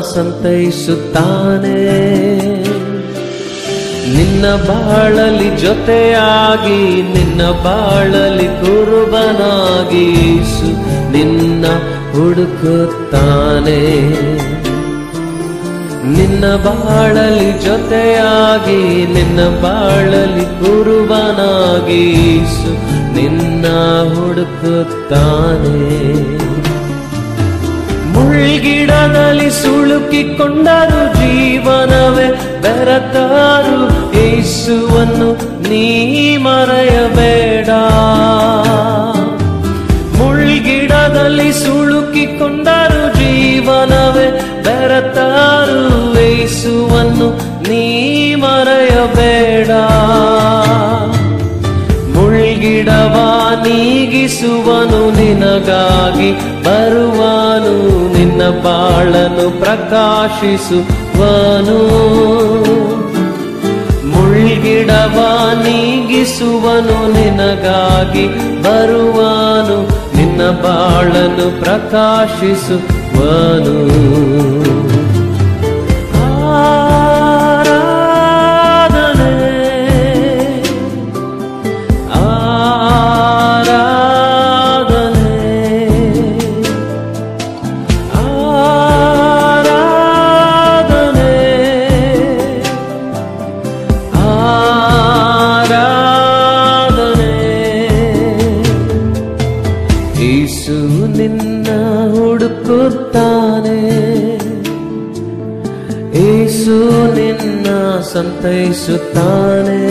ಸಂತೈಸುತ್ತಾನೆ ನಿನ್ನ ಬಾಳಲಿ ಜೊತೆಯಾಗಿ ನಿನ್ನ ಬಾಳಲಿ ಕುರುಬನಾಗಿ ಯೇಸು ನಿನ್ನ ಹುಡುಕುತ್ತಾನೆ ನಿನ್ನ ಬಾಳಲಿ ಜೊತೆಯಾಗಿ ನಿನ್ನ ಬಾಳಲಿ ಕುರುಬನಾಗಿ ಯೇಸು ನಿನ್ನ ಹುಡುಕುತ್ತಾನೆ ಮುಳ್ಗಿಡದಲ್ಲಿ ಸುಳುಕಿಕೊಂಡರು ಜೀವನವೇ ಬೆರತಾರು ಯೇಸುವನ್ನು ನೀ ಮರೆಯಬೇಡ ಮುಳ್ಗಿಡದಲ್ಲಿ ಸುಳುಕಿಕೊಂಡರು ಜೀವನವೇ ಬೆರತಾರು ಯೇಸುವನ್ನು ನೀ ಮರೆಯಬೇಡ ಮುಳ್ಗಿಡವ ನೀಗಿಸುವನು ನಿನಗಾಗಿ ಬರುವನು ನಿನ್ನ ಬಾಳನು ಪ್ರಕಾಶಿಸುವನು ಮುಳ್ಗಿಡವ ನೀಗಿಸುವನು ನಿನಗಾಗಿ ಬರುವನು ನಿನ್ನ ಬಾಳನು ಪ್ರಕಾಶಿಸುವನು ಆರಾಧನೆ ಆರಾಧನೆ ಆರಾಧನೆ ಆರಾಧನೆ ಯೇಸು ನಿನ್ನ ಹುಡುಕುತ್ತಾನೆ ಯೇಸು ನಿನ್ನ ಸಂತೈಸುತ್ತಾನೆ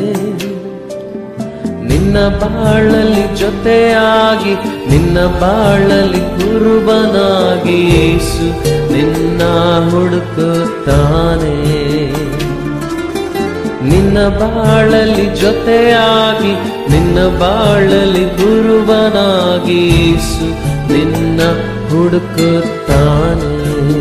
ನಿನ್ನ ಬಾಳಲಿ ಜೊತೆಯಾಗಿ ನಿನ್ನ ಬಾಳಲಿ ಕುರುಬನಾಗಿ ಯೇಸು ನಿನ್ನ ಹುಡುಕುತ್ತಾನೆ ನಿನ್ನ ಬಾಳಲಿ ಜೊತೆಯಾಗಿ ನಿನ್ನ ಬಾಳಲಿ ಗುರುವನಾಗಿ ಯೇಸು ನಿನ್ನ ಹುಡುಕುತ್ತಾನೆ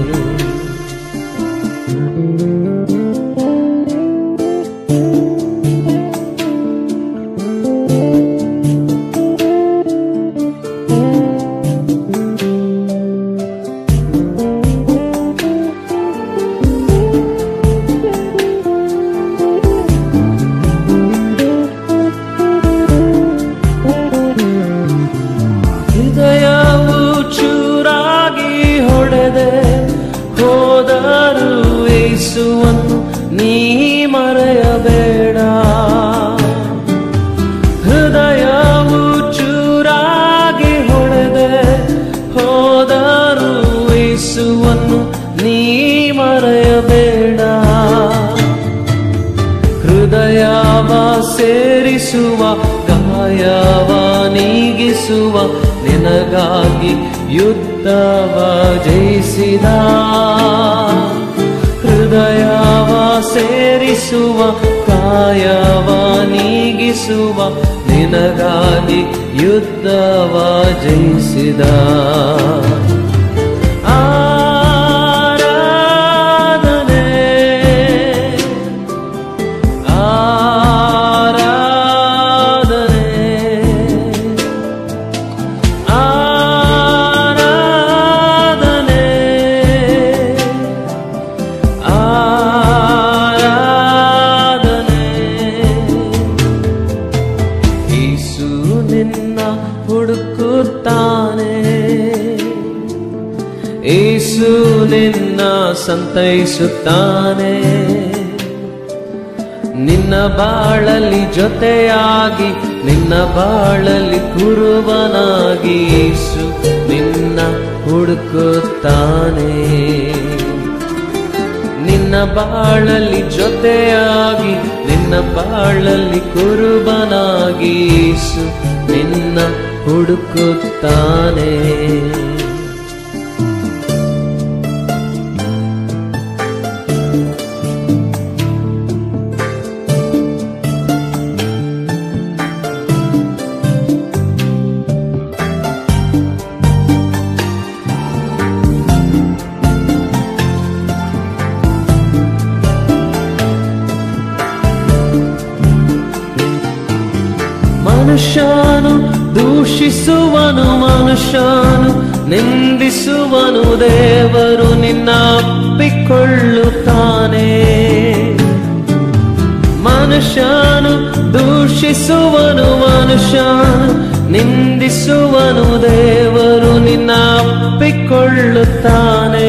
ಹೃದಯವು ಚೂರಾಗಿ ಹೊಡೆದೆ ಹೋದರು ಯೇಸುವನ್ನು ನೀ ಮರೆಯಬೇಡ ಹೃದಯವು ಚೂರಾಗಿ ಹೊಡೆದೆ ಹೋದರು ಯೇಸುವನ್ನು ನೀ ಮರೆಯಬೇಡ ಹೃದಯವ ಸೇರಿಸುವ ಗಾಯವ ನೀಗಿಸುವ ನಿನಗಾಗಿ ಯುದ್ಧವ ಜಯಿಸಿದ ಹೃದಯವ ಸೇರಿಸುವ ಕಾಯವ ನೀಗಿಸುವ ನಿನಗಾಗಿ ಯುದ್ಧವ ಜಯಿಸಿದ ಆರಾಧನೆ ಆರಾಧನೆ ಆರಾಧನೆ ಆರಾಧನೆ ಯೇಸು ನಿನ್ನ ಹುಡುಕುತ್ತಾನೆ ಯೇಸು ನಿನ್ನ ಸಂತೈಸುತ್ತಾನೆ ನಿನ್ನ ಬಾಳಲಿ ಜೊತೆಯಾಗಿ ನಿನ್ನ ಬಾಳಲಿ ಕುರುಬನಾಗಿ ಯೇಸು ನಿನ್ನ ಹುಡುಕುತ್ತಾನೆ ನಿನ್ನ ಬಾಳಲಿ ಜೊತೆಯಾಗಿ ನಿನ್ನ ಬಾಳಲಿ ಕುರುಬನಾಗಿ ಯೇಸು ನಿನ್ನ ಹುಡುಕುತ್ತಾನೆ ಮನುಷ್ಯನು ದೂಷಿಸುವನು ಮನುಷ್ಯನು ನಿಂದಿಸುವನು ದೇವರು ನಿನ್ನ ಅಪ್ಪಿಕೊಳ್ಳುತ್ತಾನೆ ಮನುಷ್ಯನು ದೂಷಿಸುವನು ಮನುಷ್ಯನು ನಿಂದಿಸುವನು ದೇವರು ನಿನ್ನ ಅಪ್ಪಿಕೊಳ್ಳುತ್ತಾನೆ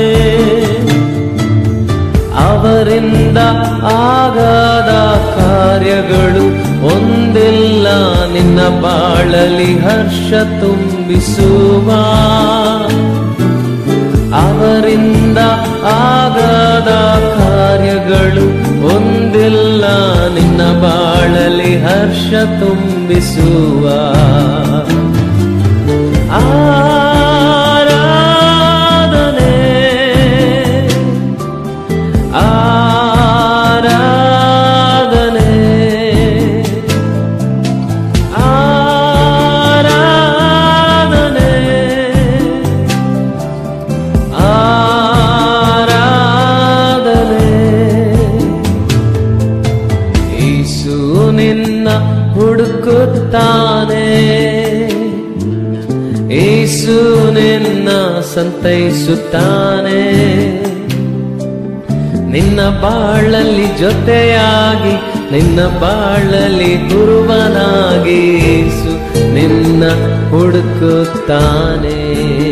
ಅವರಿಂದ ಆಗದ ಕಾರ್ಯಗಳು ಒಂದಿಲ್ಲ ನಿನ್ನ ಬಾಳಲಿ ಹರ್ಷ ತುಂಬಿಸುವ ಅವರಿಂದ ಆಗದ ಕಾರ್ಯಗಳು ಒಂದಿಲ್ಲ ನಿನ್ನ ಬಾಳಲಿ ಹರ್ಷ ತುಂಬಿಸುವ ಆರಾಧನೆ ಆರಾಧನೆ ಆರಾಧನೆ ಆರಾಧನೆ ಯೇಸು ನಿನ್ನ ಹುಡುಕುತ್ತಾನೆ ಯೇಸು ನಿನ್ನ ಸಂತೈಸುತ್ತಾನೆ ನಿನ್ನ ಬಾಳಲ್ಲಿ ಜೊತೆಯಾಗಿ ನಿನ್ನ ಬಾಳಲ್ಲಿ ಗುರುವನಾಗಿ ಯೇಸು ನಿನ್ನ ಹುಡುಕುತ್ತಾನೆ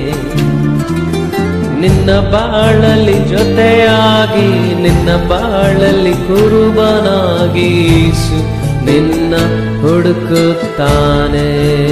ನಿನ್ನ ಬಾಳಲ್ಲಿ ಜೊತೆಯಾಗಿ ನಿನ್ನ ಬಾಳಲ್ಲಿ ಕುರುಬನಾಗಿ ಯೇಸು ನಿನ್ನ ಹುಡುಕುತ್ತಾನೆ